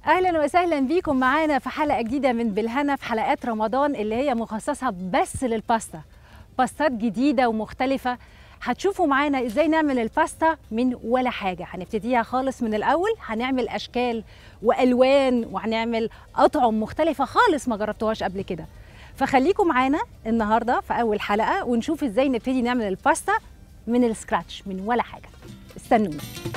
اهلا وسهلا بيكم معانا في حلقه جديده من بالهنا في حلقات رمضان اللي هي مخصصه بس للباستا باستات جديده ومختلفه هتشوفوا معانا ازاي نعمل الباستا من ولا حاجه هنبتديها خالص من الاول هنعمل اشكال والوان وهنعمل اطعم مختلفه خالص ما جربتوهاش قبل كده فخليكم معانا النهارده في اول حلقه ونشوف ازاي نبتدي نعمل الباستا من السكراتش من ولا حاجه استنونا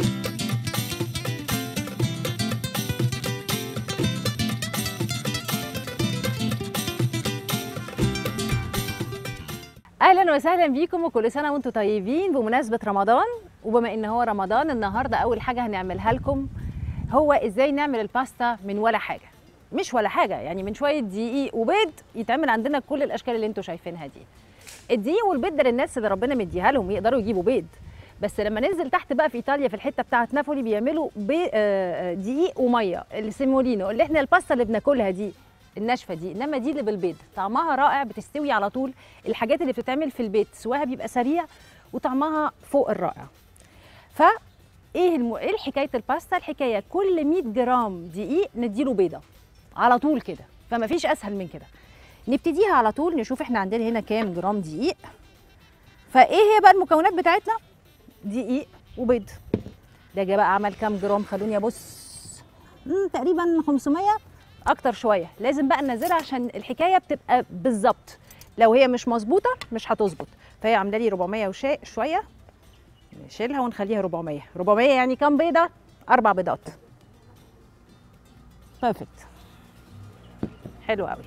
اهلا وسهلا بيكم وكل سنه وانتم طيبين بمناسبه رمضان وبما ان هو رمضان النهارده اول حاجه هنعملها لكم هو ازاي نعمل الباستا من ولا حاجه مش ولا حاجه يعني من شويه دقيق وبيض يتعمل عندنا كل الاشكال اللي انتم شايفينها دي الدقيق والبيض ده للناس اللي ربنا مديها لهم يقدروا يجيبوا بيض بس لما ننزل تحت بقى في ايطاليا في الحته بتاعه نابولي بيعملوا بي... آه، دقيق وميه السيمولينو اللي احنا الباستا اللي بناكلها دي الناشفه دي انما دي اللي بالبيض طعمها رائع بتستوي على طول الحاجات اللي بتتعمل في البيت سواها بيبقى سريع وطعمها فوق الرائع ف ايه الم... ايه حكايه الباستا الحكايه كل 100 جرام دقيق نديله بيضه على طول كده فما فيش اسهل من كده نبتديها على طول نشوف احنا عندنا هنا كام جرام دقيق فايه هي بقى المكونات بتاعتنا دقيق وبيض ده جه بقى عمل كام جرام خلوني ابص مم، تقريبا 500 اكتر شويه لازم بقى ننزلها عشان الحكايه بتبقى بالظبط لو هي مش مظبوطه مش هتظبط فهي عامله لي 400 وشيء شويه نشيلها ونخليها 400 400 يعني كام بيضه اربع بيضات بيرفكت حلو قوي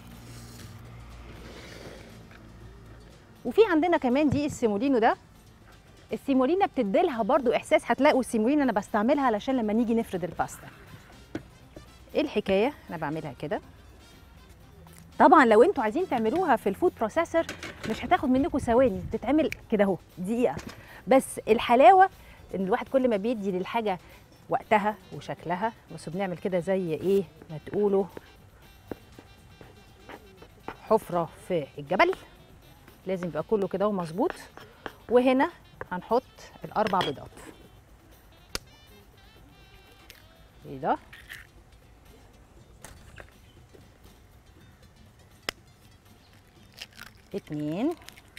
وفي عندنا كمان دي السيمولينو ده السيمولينا بتديلها برضو احساس هتلاقوا السيمولينا انا بستعملها علشان لما نيجي نفرد الباستا ايه الحكايه انا بعملها كده طبعا لو انتوا عايزين تعملوها في الفود بروسيسور مش هتاخد منكم ثواني بتتعمل كده اهو دقيقه بس الحلاوه ان الواحد كل ما بيدي للحاجه وقتها وشكلها بس بنعمل كده زي ايه ما تقولوا حفره في الجبل لازم يبقى كله كده ومظبوط وهنا هنحط الاربع بيضات بيضه اتنين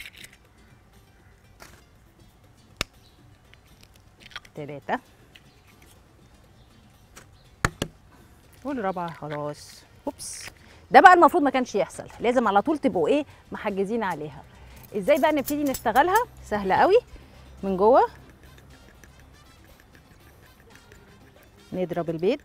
تلاتة والرابعة خلاص اوبس ده بقى المفروض ما كانش يحصل لازم على طول تبقوا ايه محجزين عليها ازاي بقى نبتدي نشتغلها سهلة قوي من جوه نضرب البيض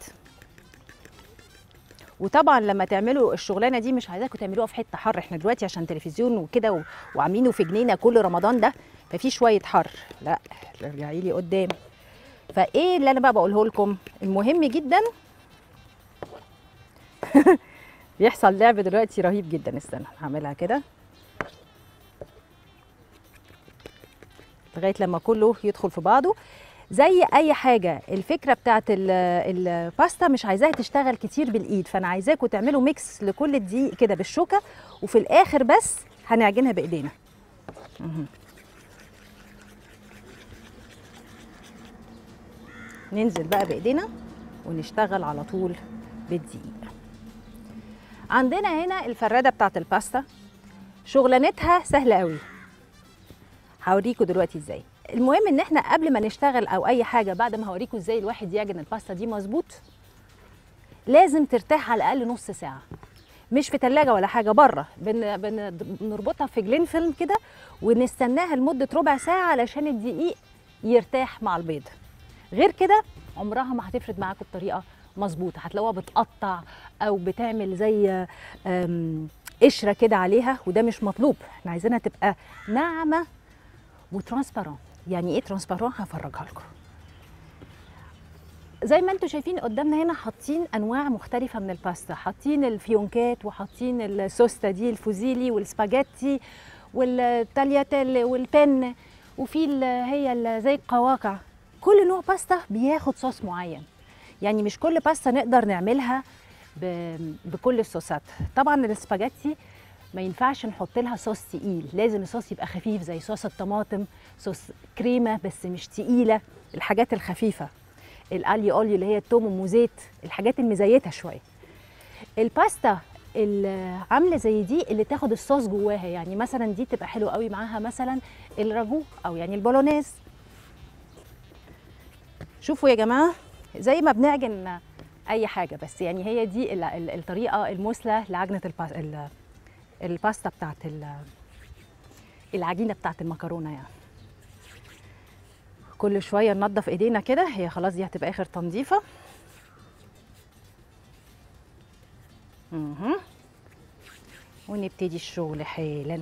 وطبعا لما تعملوا الشغلانه دي مش عايزاكم تعملوها في حته حر احنا دلوقتي عشان تلفزيون وكده و- وعاملينه في جنينه كل رمضان ده ففي شويه حر لا ارجعي لي قدام فايه اللي انا بقى بقوله لكم المهم جدا بيحصل لعب دلوقتي رهيب جدا استنى هعملها كده لغايه لما كله يدخل في بعضه زي اي حاجه الفكره بتاعت ال- الباستا مش عايزاها تشتغل كتير بالايد فانا عايزاكم تعملوا ميكس لكل الدقيق كده بالشوكه وفي الاخر بس هنعجنها بايدينا مهم. ننزل بقى بايدينا ونشتغل على طول بالدقيق عندنا هنا الفراده بتاعت الباستا شغلانتها سهله قوي هوريكم دلوقتي ازاي المهم ان احنا قبل ما نشتغل او اي حاجه بعد ما هوريكم ازاي الواحد يعجن الباستا دي مظبوط لازم ترتاح على الاقل نص ساعه مش في تلاجة ولا حاجه بره بن... بن... بنربطها في جلين فيلم كده ونستناها لمده ربع ساعه علشان الدقيق يرتاح مع البيض غير كده عمرها ما هتفرد معاكم بطريقه مظبوطه هتلاقوها بتقطع او بتعمل زي أم، قشره كده عليها وده مش مطلوب احنا عايزينها تبقى ناعمه وترانسبارون يعني ايه ترانسبارون هفرجها لكم زي ما انتم شايفين قدامنا هنا حاطين انواع مختلفه من الباستا حاطين الفيونكات وحاطين السوستا دي الفوزيلي والسباجيتي والتالياتيل والبن وفي ال- هي ال- زي القواقع كل نوع باستا بياخد صوص معين يعني مش كل باستا نقدر نعملها ب- بكل الصوصات طبعا السباجيتي ما ينفعش نحط لها صوص تقيل لازم الصوص يبقى خفيف زي صوص الطماطم صوص كريمه بس مش تقيله الحاجات الخفيفه الاليو اوليو اللي هي التوم وموزيت الحاجات المزيته شويه الباستا اللي عامله زي دي اللي تاخد الصوص جواها يعني مثلا دي تبقى حلوه قوي معاها مثلا الراجو او يعني البولونيز شوفوا يا جماعه زي ما بنعجن اي حاجه بس يعني هي دي ال- ال- الطريقه المثلى لعجنه الباس- ال- الباستا بتاعت ال- العجينه بتاعت المكرونه يعني كل شويه ننضف ايدينا كده هي خلاص دي هتبقى اخر تنظيفه مهم. ونبتدي الشغل حالا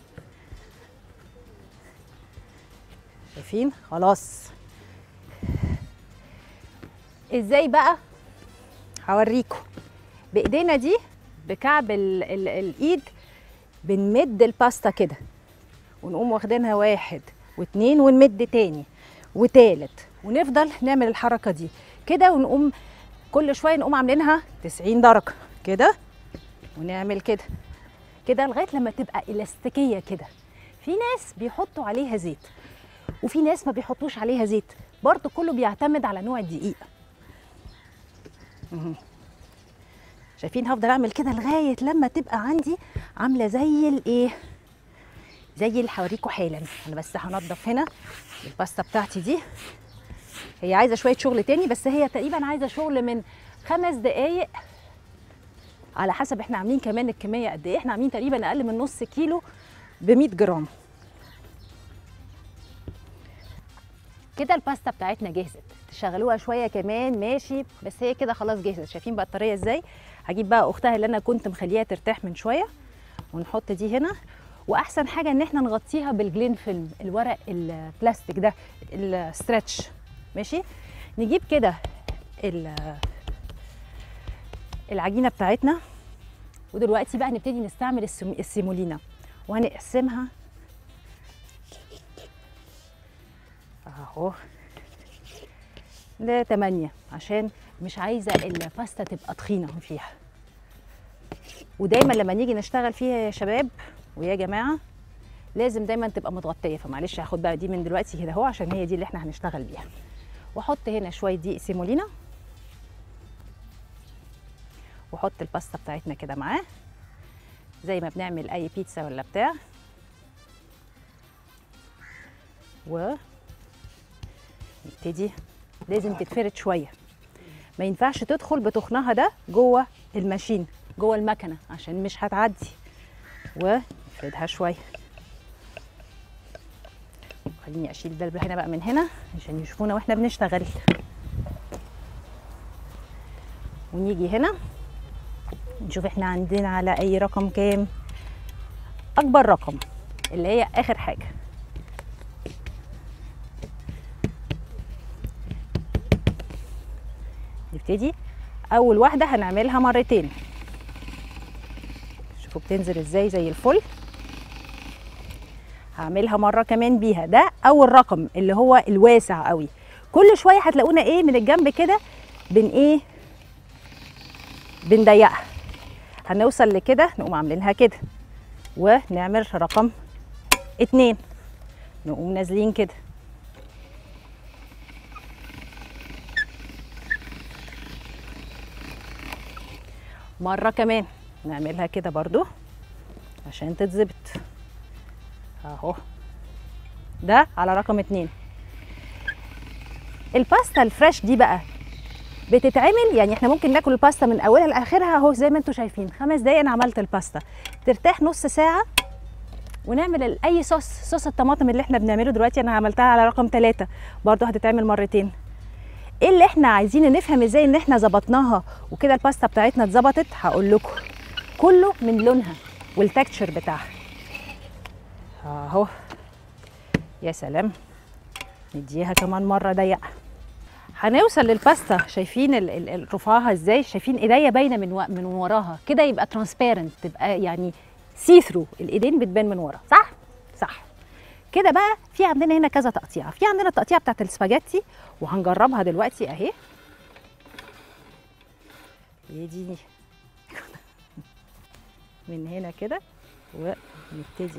شايفين خلاص ازاي بقى هوريكم بايدينا دي بكعب ال ال الايد بنمد الباستا كده ونقوم واخدينها واحد واتنين ونمد تاني وتالت ونفضل نعمل الحركه دي كده ونقوم كل شويه نقوم عاملينها 90 درجه كده ونعمل كده كده لغايه لما تبقى الاستيكيه كده في ناس بيحطوا عليها زيت وفي ناس ما بيحطوش عليها زيت برضه كله بيعتمد على نوع الدقيق مهم. شايفين هفضل اعمل كده لغايه لما تبقى عندي عامله زي الايه زي اللي هوريكم حالا انا بس هنضف هنا الباستا بتاعتي دي هي عايزه شويه شغل تاني بس هي تقريبا عايزه شغل من خمس دقايق على حسب احنا عاملين كمان الكميه قد ايه احنا عاملين تقريبا اقل من نص كيلو ب 100 جرام كده الباستا بتاعتنا جهزت تشغلوها شويه كمان ماشي بس هي كده خلاص جهزت شايفين بقى الطريقه ازاي هجيب بقى اختها اللي انا كنت مخليها ترتاح من شويه ونحط دي هنا واحسن حاجه ان احنا نغطيها بالجلين فيلم الورق البلاستيك ده الستريتش ماشي نجيب كده ال- العجينه بتاعتنا ودلوقتي بقى نبتدي نستعمل السم- السيمولينا وهنقسمها اهو ده 8 عشان مش عايزه الباستا تبقى تخينه فيها ودايما لما نيجي نشتغل فيها يا شباب ويا جماعه لازم دايما تبقى متغطيه فمعلش هاخد بقى دي من دلوقتي كده اهو عشان هي دي اللي احنا هنشتغل بيها واحط هنا شويه دقيق سيمولينا واحط الباستا بتاعتنا كده معاه زي ما بنعمل اي بيتزا ولا بتاع و نبتدي لازم تتفرد شويه ما ينفعش تدخل بتخنها ده جوه الماشين جوه المكنه عشان مش هتعدي ونفردها شويه خليني اشيل ده هنا بقى من هنا عشان يشوفونا واحنا بنشتغل ونيجي هنا نشوف احنا عندنا على اي رقم كام اكبر رقم اللي هي اخر حاجه نبتدي اول واحده هنعملها مرتين شوفوا بتنزل ازاي زي الفل هعملها مره كمان بيها ده اول رقم اللي هو الواسع قوي كل شويه هتلاقونا ايه من الجنب كده بن ايه بنضيقها هنوصل لكده نقوم عاملينها كده ونعمل رقم اتنين نقوم نازلين كده مرة كمان نعملها كده برضو عشان تتظبط اهو ده على رقم اتنين الباستا الفريش دي بقى بتتعمل يعني احنا ممكن ناكل الباستا من اولها لاخرها اهو زي ما انتم شايفين خمس دقايق انا عملت الباستا ترتاح نص ساعه ونعمل ال- اي صوص صوص الطماطم اللي احنا بنعمله دلوقتي انا عملتها على رقم ثلاثة برضو هتتعمل مرتين ايه اللي احنا عايزين نفهم ازاي ان احنا ظبطناها وكده الباستا بتاعتنا اتظبطت هقول لكم كله من لونها والتكتشر بتاعها اهو يا سلام نديها كمان مره ضيقه هنوصل للباستا شايفين ال- ال- ال- رفعها ازاي شايفين ايديا باينه من و... من وراها كده يبقى ترانسبيرنت تبقى يعني سي ثرو الايدين بتبان من ورا صح صح كده بقى في عندنا هنا كذا تقطيعه في عندنا التقطيعه بتاعت السباجيتي وهنجربها دلوقتي اهي هي دي من هنا كده ونبتدي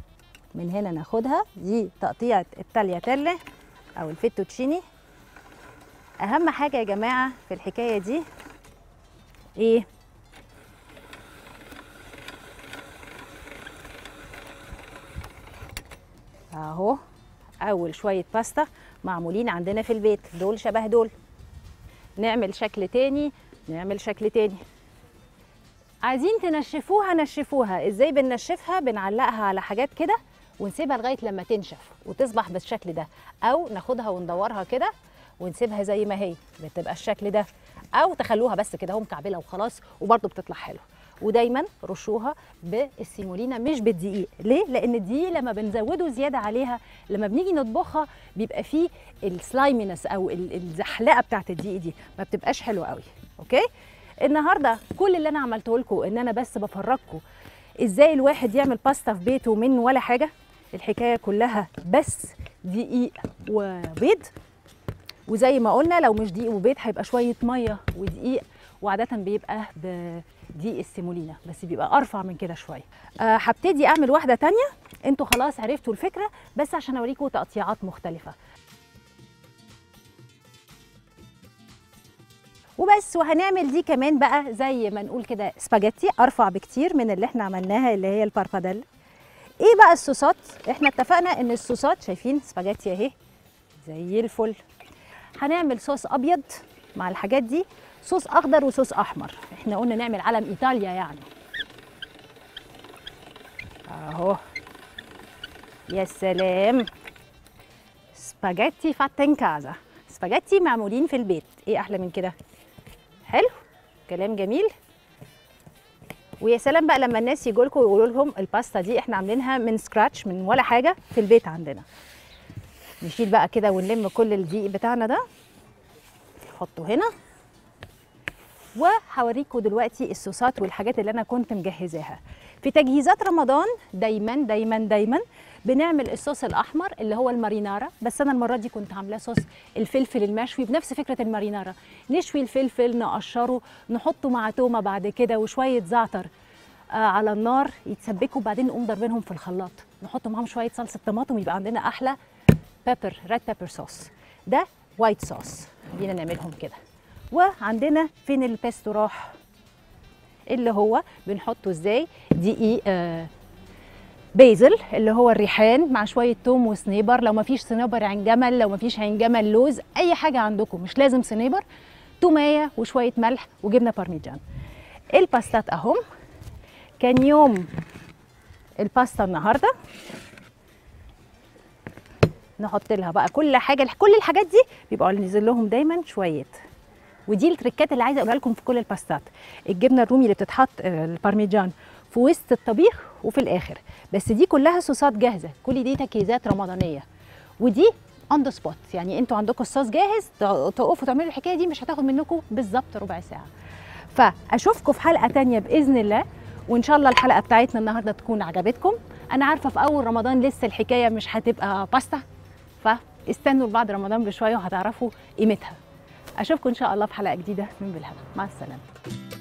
من هنا ناخدها دي تقطيعه التالياتيلي او الفيتوتشيني اهم حاجه يا جماعه في الحكايه دي ايه اهو اول شويه باستا معمولين عندنا في البيت دول شبه دول نعمل شكل تاني نعمل شكل تاني عايزين تنشفوها نشفوها ازاي بننشفها بنعلقها على حاجات كده ونسيبها لغايه لما تنشف وتصبح بالشكل ده او ناخدها وندورها كده ونسيبها زي ما هي بتبقى الشكل ده او تخلوها بس كده هو مكعبله وخلاص وبرده بتطلع حلوه ودايما رشوها بالسيمولينا مش بالدقيق ليه لان الدقيق لما بنزوده زياده عليها لما بنيجي نطبخها بيبقى فيه السلايمينس او ال- الزحلقه بتاعت الدقيق دي ما بتبقاش حلوه قوي اوكي النهارده كل اللي انا عملته لكم ان انا بس بفرجكم ازاي الواحد يعمل باستا في بيته من ولا حاجه الحكايه كلها بس دقيق وبيض وزي ما قلنا لو مش دقيق وبيض هيبقى شويه ميه ودقيق وعاده بيبقى بدقيق السيمولينا بس بيبقى ارفع من كده شويه أه هبتدي اعمل واحده تانية انتوا خلاص عرفتوا الفكره بس عشان اوريكم تقطيعات مختلفه وبس وهنعمل دي كمان بقى زي ما نقول كده سباجيتي ارفع بكتير من اللي احنا عملناها اللي هي البارباديل ايه بقى الصوصات احنا اتفقنا ان الصوصات شايفين سباجيتي اهي زي الفل هنعمل صوص ابيض مع الحاجات دي صوص اخضر وصوص احمر احنا قلنا نعمل علم ايطاليا يعني اهو يا سلام سباجيتي فاتا ان كازا سباجيتي معمولين في البيت ايه احلى من كده حلو كلام جميل ويا سلام بقى لما الناس يجوا لكم ويقولوا لهم الباستا دي احنا عاملينها من سكراتش من ولا حاجه في البيت عندنا نشيل بقى كده ونلم كل الدقيق بتاعنا ده نحطه هنا وهوريكم دلوقتي الصوصات والحاجات اللي انا كنت مجهزاها في تجهيزات رمضان دايما دايما دايما بنعمل الصوص الاحمر اللي هو المارينارا بس انا المره دي كنت عاملاه صوص الفلفل المشوي بنفس فكره المارينارا نشوي الفلفل نقشره نحطه مع تومه بعد كده وشويه زعتر آه على النار يتسبكوا وبعدين نقوم ضاربينهم في الخلاط نحط معاهم شويه صلصه طماطم يبقى عندنا احلى بيبر ريد بيبر صوص ده وايت صوص خلينا نعملهم كده وعندنا فين البيستو راح اللي هو بنحطه ازاي دقيق آه بيزل اللي هو الريحان مع شويه توم وصنيبر لو ما فيش صنيبر عين جمل لو ما فيش عين جمل لوز اي حاجه عندكم مش لازم صنيبر توميه وشويه ملح وجبنه بارميجان الباستات اهم كان يوم الباستا النهارده نحط لها بقى كل حاجه كل الحاجات دي بيبقوا ننزل لهم دايما شويه ودي التريكات اللي عايزه اقولها لكم في كل الباستات الجبنه الرومي اللي بتتحط آه، البارميجان في وسط الطبيخ وفي الاخر بس دي كلها صوصات جاهزه كل دي تجهيزات رمضانيه ودي اون ذا سبوت يعني انتوا عندكم الصوص جاهز ت- تقفوا تعملوا الحكايه دي مش هتاخد منكم بالظبط ربع ساعه فاشوفكم في حلقه تانية باذن الله وان شاء الله الحلقه بتاعتنا النهارده تكون عجبتكم انا عارفه في اول رمضان لسه الحكايه مش هتبقى باستا فاستنوا بعد رمضان بشويه وهتعرفوا قيمتها اشوفكم ان شاء الله في حلقه جديده من بالهنا مع السلامه